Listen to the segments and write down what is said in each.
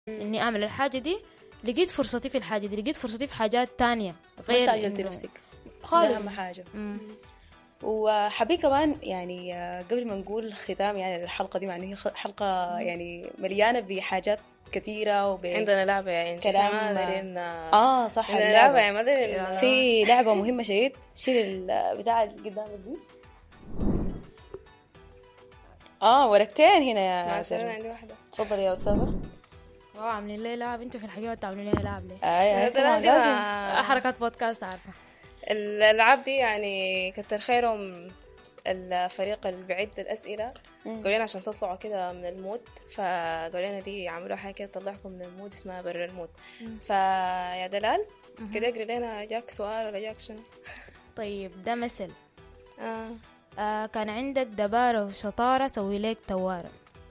اني اعمل الحاجه دي لقيت فرصتي في الحاجه دي لقيت فرصتي في حاجات تانية ما غير استعجلتي إنه- نفسك ده خالص اهم حاجه مم. وحبي كمان يعني آه، قبل ما نقول ختام يعني الحلقه دي مع إن هي خ- حلقه يعني مليانه بحاجات كثيره وب عندنا لعبة يا إنجي كلام- ما دارين اه صح عندنا اللعبة. لعبة يا ما دارين في لعبة مهمة شديد شيل البتاع اللي قدامك دي اه ورقتين هنا يا عشان شيرين عندي واحدة تفضلي يا أستاذة واو عاملين لي لعب انتوا في الحقيقه بتعملوا لي لعب ليه آه ده لا، دي لازم ما- حركات بودكاست عارفه الألعاب دي يعني كتر خيرهم الفريق اللي بيعد الأسئلة قالوا لنا عشان تطلعوا كده من المود فقالوا لنا دي عملوا حاجة كده تطلعكم من المود اسمها برا المود فيا دلال كده اقري لنا جاك سؤال ولا جاك شنو طيب ده مثل آه. آه كان عندك دبارة وشطارة سوي لك توارة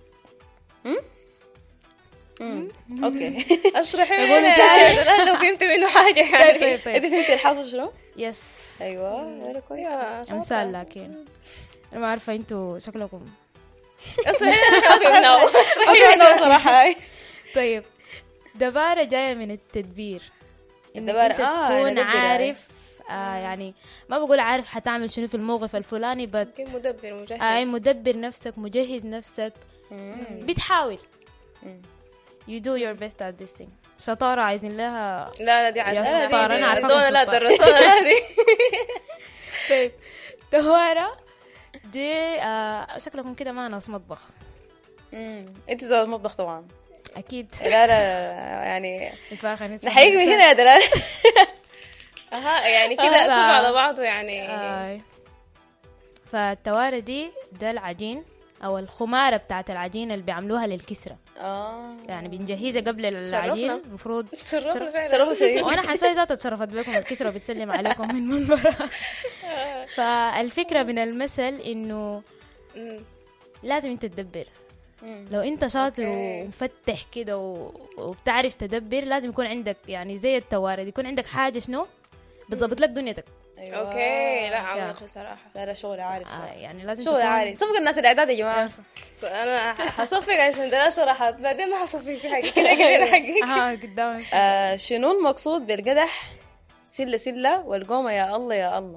مم. اوكي اشرحي لنا يا دلال لو فهمت منه حاجة يعني طيب انت فهمتي الحاصل شنو؟ يس ايوه ولا كويس يا شاطرة. امثال لكن انا ما عارفة انتوا شكلكم اشرحي لنا ما فهمناه اوكي انا بصراحة هاي طيب دبارة جاية من التدبير إنك الدبارة- انت آه، تكون ندبر يعني. عارف آه يعني ما بقول عارف حتعمل شنو في الموقف الفلاني بس يمكن مدبر مجهز آه مدبر نفسك مجهز نفسك بتحاول you do your best at this thing شطارة عايزين لها لا لا دي عشان يا شطار، أنا عارفاكم دونا لا شطار. درسونا هذه طيب دوارة دي آه شكلكم كده ما ناس مطبخ مم. انت زود المطبخ طبعا أكيد لا لا يعني الفاخر نسمع نحييك من هنا يا دلال اها يعني كده آه، كله لا. على بعضه يعني آي. فالتوارة دي ده العجين أو الخمارة بتاعت العجين اللي بيعملوها للكسرة اه يعني بنجهزها قبل العجين المفروض تشرفنا فعلا صراحة شيء وانا حاسه ذات اتشرفت بكم الكسرة بتسلم عليكم من منبرها فالفكرة من المثل انه مم. لازم انت تدبر لو انت شاطر أوكي. ومفتح كده و... وبتعرف تدبر لازم يكون عندك يعني زي التوارد يكون عندك حاجة شنو بتظبط لك دنيتك أيوة. اوكي لا عميق بصراحه لا لا شغل عارف آه صراحة يعني لازم شغل تكون عالي صفق الناس الاعداد يا جماعه انا حصفق عشان ده شرحت بعدين ما حصفق في حاجه كده كده حقك اه قدامك آه شنو المقصود بالقدح سله سله والقومه يا الله يا الله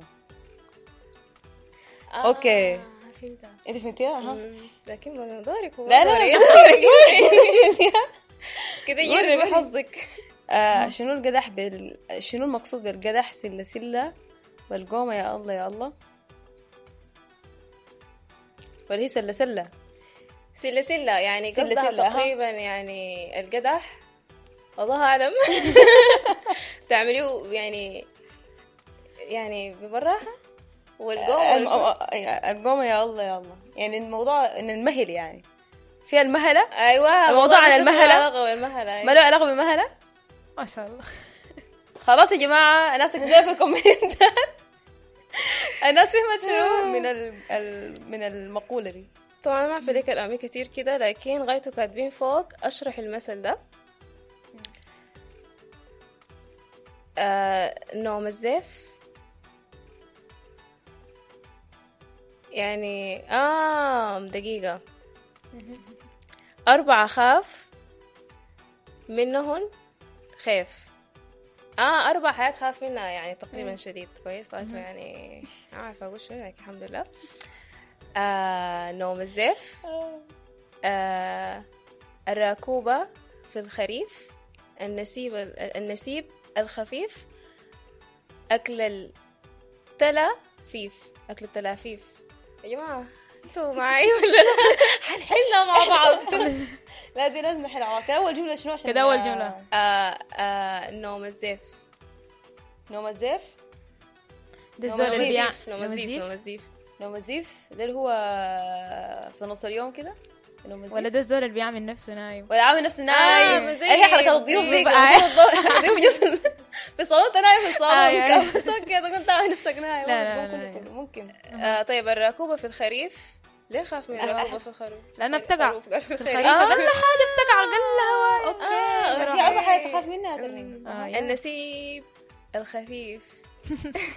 أوكي. فهمتها انت فهمتيها ها مم. لكن ما دورك هو لا لا دوري. لا كده قولي جربي قولي. حظك آه شنو القدح بال... شنو المقصود بالقدح سله سله والقومه يا الله يا الله ولا هي سله سله سلة سلة يعني سلة قصدها سلة، ها. تقريبا يعني القدح الله أعلم تعمليه يعني يعني ببراحة والقوم الم- آه، القومه يا الله يا الله يعني الموضوع ان المهل يعني فيها المهله أيوة الموضوع عن شكله المهلة؟ له علاقة بالمهلة ما له علاقه بالمهله ما شاء الله خلاص يا جماعة الناس اكتبوا في الكومنتات الناس فهمت شنو من ال... ال... من المقولة دي طبعا ما في لك الأمي كتير كده لكن غايته كاتبين فوق أشرح المثل ده آه نوم الزيف يعني آه دقيقة أربعة خاف منهن خيف اه اربع حياة خاف منها يعني تقريبا شديد كويس غايته يعني ما عارفه اقول شو لكن الحمد لله آه نوم الزيف آه الراكوبة في الخريف النسيب النسيب الخفيف أكل التلافيف أكل التلافيف يا جماعة انتوا معي ولا لا؟ حنحلها مع بعض لا دي لازم نحل كده أول جملة شنو عشان كده أول جملة. آه آه نوم الزيف نوم الزيف ده نوم الزول اللي بيع الزيف نوم الزيف نوم الزيف نوم الزيف ده اللي هو في نص اليوم كده نوم الزيف ولا ده الزول اللي بيعمل نفسه نايم ولا عامل نفسه نايم مزيف، هي حركة الضيوف دي مزيف. الضيوف جنب في الصالون انت نايم في آه، الصالون يعني. كان بس اوكي تقوم تعمل نفسك نايم لا، لا، ممكن لا، يكون- ممكن آه طيب الراكوبة في الخريف ليه خاف من الراكوبة في الخريف؟ لأنها بتقع خروف قال في في الخريف الخريف أقل حاجة بتقع أقل هواء آه، في أربع حاجات تخاف منها ترى آه، يعني. النسيب الخفيف